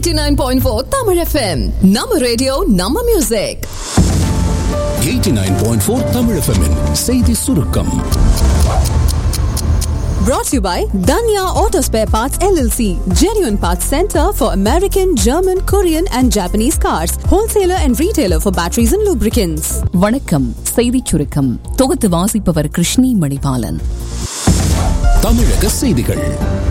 89.4 Tamil FM. நம்ம radio நம்ம music 89.4 Tamil FM -இன் செய்தி சுருக்கம் brought to you by Danya Auto Spare Parts LLC, genuine parts center for American, German, Korean and Japanese cars, wholesaler and retailer for batteries and lubricants. வணக்கம் செய்திச் சுருக்கம் தொகுத்து வாசிப்பவர் கிருஷ்ணி மணிபாலன் தமிழக செய்திகள்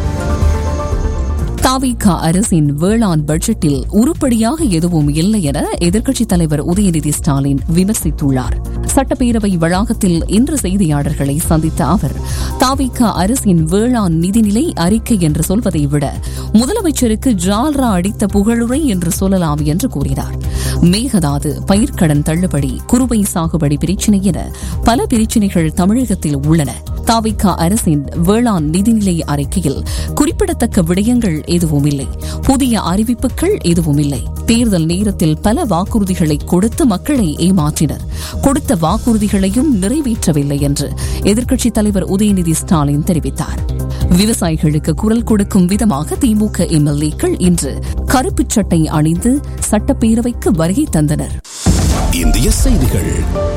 தாவிகா அரசின் வேளாண் பட்ஜெட்டில் உருப்படியாக எதுவும் இல்லை என எதிர்க்கட்சித் தலைவர் உதயநிதி ஸ்டாலின் விமர்சித்துள்ளார் சட்டப்பேரவை வளாகத்தில் இன்று செய்தியாளர்களை சந்தித்த அவர் தாவிகா அரசின் வேளாண் நிதிநிலை அறிக்கை என்று சொல்வதை விட முதலமைச்சருக்கு ஜால்ரா அடித்த புகழுரை என்று சொல்லலாம் என்று கூறினார் மேகதாது பயிர்க்கடன் தள்ளுபடி குறுவை சாகுபடி பிரச்சினை என பல பிரச்சினைகள் தமிழகத்தில் உள்ளன தாவிகா அரசின் வேளாண் நிதிநிலை அறிக்கையில் குறிப்பிடத்தக்க விடயங்கள் எதுவும் இல்லை புதிய அறிவிப்புகள் எதுவும் இல்லை தேர்தல் நேரத்தில் பல வாக்குறுதிகளை கொடுத்து மக்களை ஏமாற்றினர் கொடுத்த வாக்குறுதிகளையும் நிறைவேற்றவில்லை என்று எதிர்க்கட்சித் தலைவர் உதயநிதி ஸ்டாலின் தெரிவித்தார் விவசாயிகளுக்கு குரல் கொடுக்கும் விதமாக திமுக எம்எல்ஏக்கள் இன்று கருப்புச் சட்டை அணிந்து சட்டப்பேரவைக்கு வருகை தந்தனர் இந்திய செய்திகள்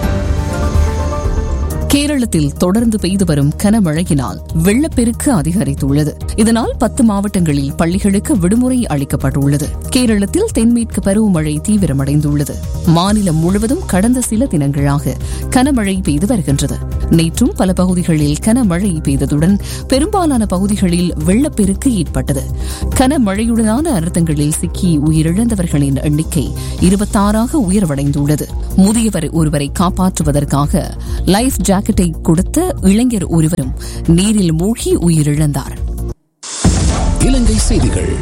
கேரளத்தில் தொடர்ந்து பெய்து வரும் கனமழையினால் வெள்ளப்பெருக்கு அதிகரித்துள்ளது இதனால் பத்து மாவட்டங்களில் பள்ளிகளுக்கு விடுமுறை அளிக்கப்பட்டுள்ளது கேரளத்தில் தென்மேற்கு பருவமழை தீவிரமடைந்துள்ளது மாநிலம் முழுவதும் கடந்த சில தினங்களாக கனமழை பெய்து வருகின்றது நேற்றும் பல பகுதிகளில் கனமழை பெய்ததுடன் பெரும்பாலான பகுதிகளில் வெள்ளப்பெருக்கு ஏற்பட்டது கனமழையுடனான அர்த்தங்களில் சிக்கி உயிரிழந்தவர்களின் எண்ணிக்கை இருபத்தாறாக உயர்வடைந்துள்ளது முதியவர் ஒருவரை காப்பாற்றுவதற்காக லைஃப் ஜாக்கெட்டை கொடுத்த இளைஞர் ஒருவரும் நீரில் மூழ்கி உயிரிழந்தார் இலங்கை செய்திகள்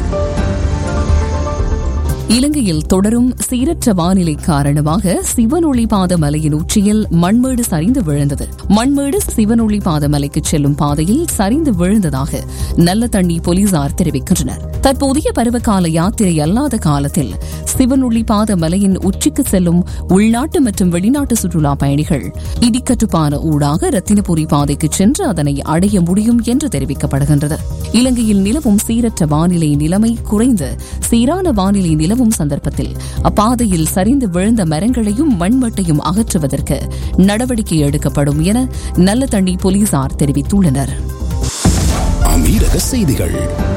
இலங்கையில் தொடரும் சீரற்ற வானிலை காரணமாக சிவனொளிபாத மலையின் உச்சியில் மண்மேடு சரிந்து விழுந்தது மண்மேடு சிவனொளிபாத மலைக்கு செல்லும் பாதையில் சரிந்து விழுந்ததாக நல்ல தண்ணி போலீசார் தெரிவிக்கின்றனர் தற்போதைய பருவகால யாத்திரை அல்லாத காலத்தில் சிவனொளிபாத மலையின் உச்சிக்கு செல்லும் உள்நாட்டு மற்றும் வெளிநாட்டு சுற்றுலா பயணிகள் இடிக்கட்டுப்பான ஊடாக ரத்தினபுரி பாதைக்கு சென்று அதனை அடைய முடியும் என்று தெரிவிக்கப்படுகின்றது இலங்கையில் நிலவும் சீரற்ற வானிலை நிலைமை குறைந்து சீரான வானிலை நிலவும் சந்தர்ப்பத்தில் அப்பாதையில் சரிந்து விழுந்த மரங்களையும் மண்மட்டையும் அகற்றுவதற்கு நடவடிக்கை எடுக்கப்படும் என நல்ல தண்ணி போலீசார் தெரிவித்துள்ளனர் அமீரக செய்திகள்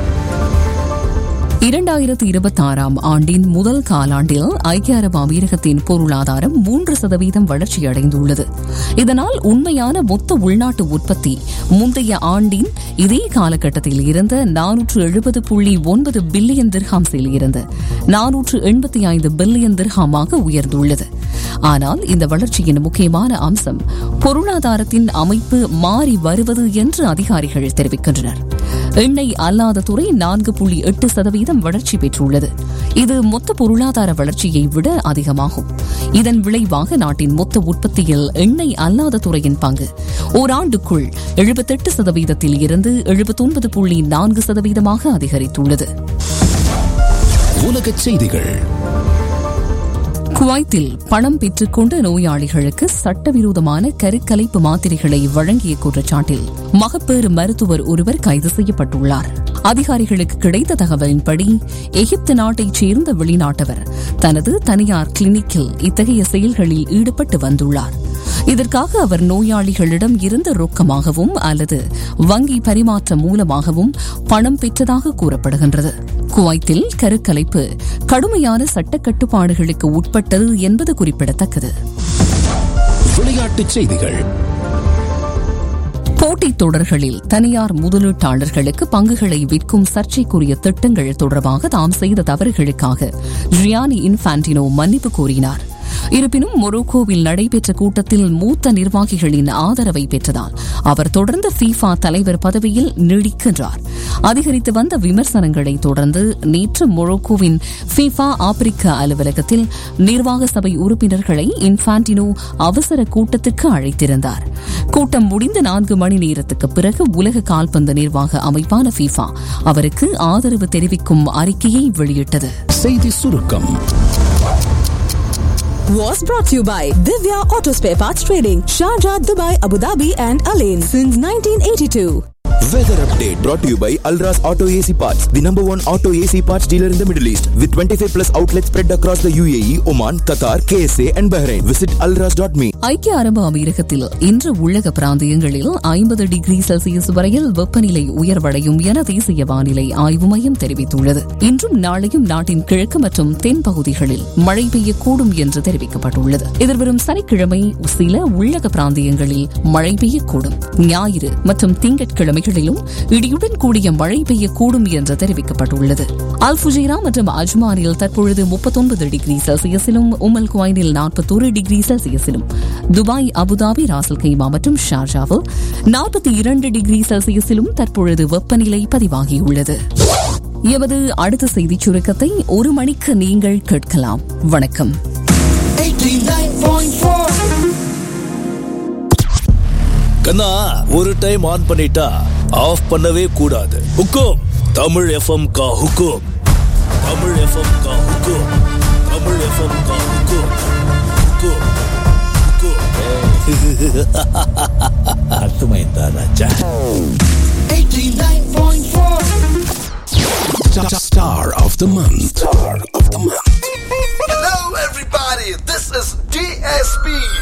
இரண்டாயிரத்தி இருபத்தி ஆறாம் ஆண்டின் முதல் காலாண்டில் ஐக்கிய அரபு அமீரகத்தின் பொருளாதாரம் மூன்று சதவீதம் வளர்ச்சியடைந்துள்ளது இதனால் உண்மையான மொத்த உள்நாட்டு உற்பத்தி முந்தைய ஆண்டின் இதே காலகட்டத்தில் இருந்த நானூற்று எழுபது புள்ளி ஒன்பது பில்லியன் திர்ஹாம்ஸில் இருந்து நானூற்று எண்பத்தி ஐந்து பில்லியன் திர்ஹாமாக உயர்ந்துள்ளது ஆனால் இந்த வளர்ச்சியின் முக்கியமான அம்சம் பொருளாதாரத்தின் அமைப்பு மாறி வருவது என்று அதிகாரிகள் தெரிவிக்கின்றனர் எண்ணெய் அல்லாத துறை நான்கு புள்ளி எட்டு சதவீதம் வளர்ச்சி பெற்றுள்ளது இது மொத்த பொருளாதார வளர்ச்சியை விட அதிகமாகும் இதன் விளைவாக நாட்டின் மொத்த உற்பத்தியில் எண்ணெய் அல்லாத துறையின் பங்கு ஓராண்டுக்குள் எழுபத்தெட்டு சதவீதத்தில் இருந்து எழுபத்தொன்பது புள்ளி நான்கு சதவீதமாக அதிகரித்துள்ளது உலகச் செய்திகள் குவைத்தில் பணம் பெற்றுக்கொண்ட நோயாளிகளுக்கு சட்டவிரோதமான கருக்கலைப்பு மாத்திரைகளை வழங்கிய குற்றச்சாட்டில் மகப்பேறு மருத்துவர் ஒருவர் கைது செய்யப்பட்டுள்ளார் அதிகாரிகளுக்கு கிடைத்த தகவலின்படி எகிப்து நாட்டைச் சேர்ந்த வெளிநாட்டவர் தனது தனியார் கிளினிக்கில் இத்தகைய செயல்களில் ஈடுபட்டு வந்துள்ளார் இதற்காக அவர் நோயாளிகளிடம் இருந்த ரொக்கமாகவும் அல்லது வங்கி பரிமாற்றம் மூலமாகவும் பணம் பெற்றதாக கூறப்படுகின்றது குவைத்தில் கருக்கலைப்பு கடுமையான சட்ட கட்டுப்பாடுகளுக்கு உட்பட்டது என்பது குறிப்பிடத்தக்கது விளையாட்டுச் செய்திகள் போட்டித் தொடர்களில் தனியார் முதலீட்டாளர்களுக்கு பங்குகளை விற்கும் சர்ச்சைக்குரிய திட்டங்கள் தொடர்பாக தாம் செய்த தவறுகளுக்காக ஜியானி இன்ஃபான்டினோ மன்னிப்பு கோரினார் இருப்பினும் மொரோக்கோவில் நடைபெற்ற கூட்டத்தில் மூத்த நிர்வாகிகளின் ஆதரவை பெற்றதால் அவர் தொடர்ந்து ஃபீஃபா தலைவர் பதவியில் நீடிக்கின்றார் அதிகரித்து வந்த விமர்சனங்களை தொடர்ந்து நேற்று மொரோக்கோவின் ஃபீஃபா ஆப்பிரிக்க அலுவலகத்தில் நிர்வாக சபை உறுப்பினர்களை இன்ஃபான்டினோ அவசர கூட்டத்துக்கு அழைத்திருந்தார் கூட்டம் முடிந்த நான்கு மணி நேரத்துக்கு பிறகு உலக கால்பந்து நிர்வாக அமைப்பான ஃபீஃபா அவருக்கு ஆதரவு தெரிவிக்கும் அறிக்கையை வெளியிட்டது செய்தி சுருக்கம் Was brought to you by Divya Auto Spare Parts Trading, Sharjah, Dubai, Abu Dhabi, and Alain since 1982. Weather update brought to you by Alras Auto AC Parts, the number one auto AC parts dealer in the Middle East, with 25 plus outlets spread across the UAE, Oman, Qatar, KSA, and Bahrain. Visit alras.me. ஐக்கிய அரபு அமீரகத்தில் இன்று உள்ளக பிராந்தியங்களில் ஐம்பது degree Celsius வரையில் வெப்பநிலை உயர்வடையும் என தேசிய வானிலை ஆய்வு மையம் தெரிவித்துள்ளது இன்றும் நாளையும் நாட்டின் கிழக்கு மற்றும் தென் பகுதிகளில் மழை பெய்யக்கூடும் என்று தெரிவிக்கப்பட்டுள்ளது எதிர்வரும் சனிக்கிழமை சில உள்ளக பிராந்தியங்களில் மழை பெய்யக்கூடும் ஞாயிறு மற்றும் திங்கட்கிழமைகளிலும் இடியுடன் கூடிய மழை பெய்யக்கூடும் என்று தெரிவிக்கப்பட்டுள்ளது அல்புஜேரா மற்றும் அஜ்மானில் தற்பொழுது முப்பத்தொன்பது டிகிரி செல்சியஸிலும் உமல் குவைனில் நாற்பத்தொரு டிகிரி செல்சியஸிலும் துபாய் அபுதாபி ராசல் கைமா மற்றும் ஷார்ஜாவில் நாற்பத்தி இரண்டு டிகிரி செல்சியஸிலும் தற்பொழுது வெப்பநிலை பதிவாகியுள்ளது எமது அடுத்த செய்திச் சுருக்கத்தை ஒரு மணிக்கு நீங்கள் கேட்கலாம் வணக்கம் கண்ணா ஒரு டைம் ஆன் பண்ணிட்டா ஆஃப் பண்ணவே கூடாது ஹுக்கும் தமிழ் எஃப்எம் கா ஹுக்கும் தமிழ் எஃப்எம் கா ஹுக்கும் தமிழ் எஃப்எம் கா ஹுக்கும் ஹுக்கும் ஹுக்கும் அர்த்தமைந்தா ராஜா Star of the month. Star of the month. Hello, everybody. This is DSP.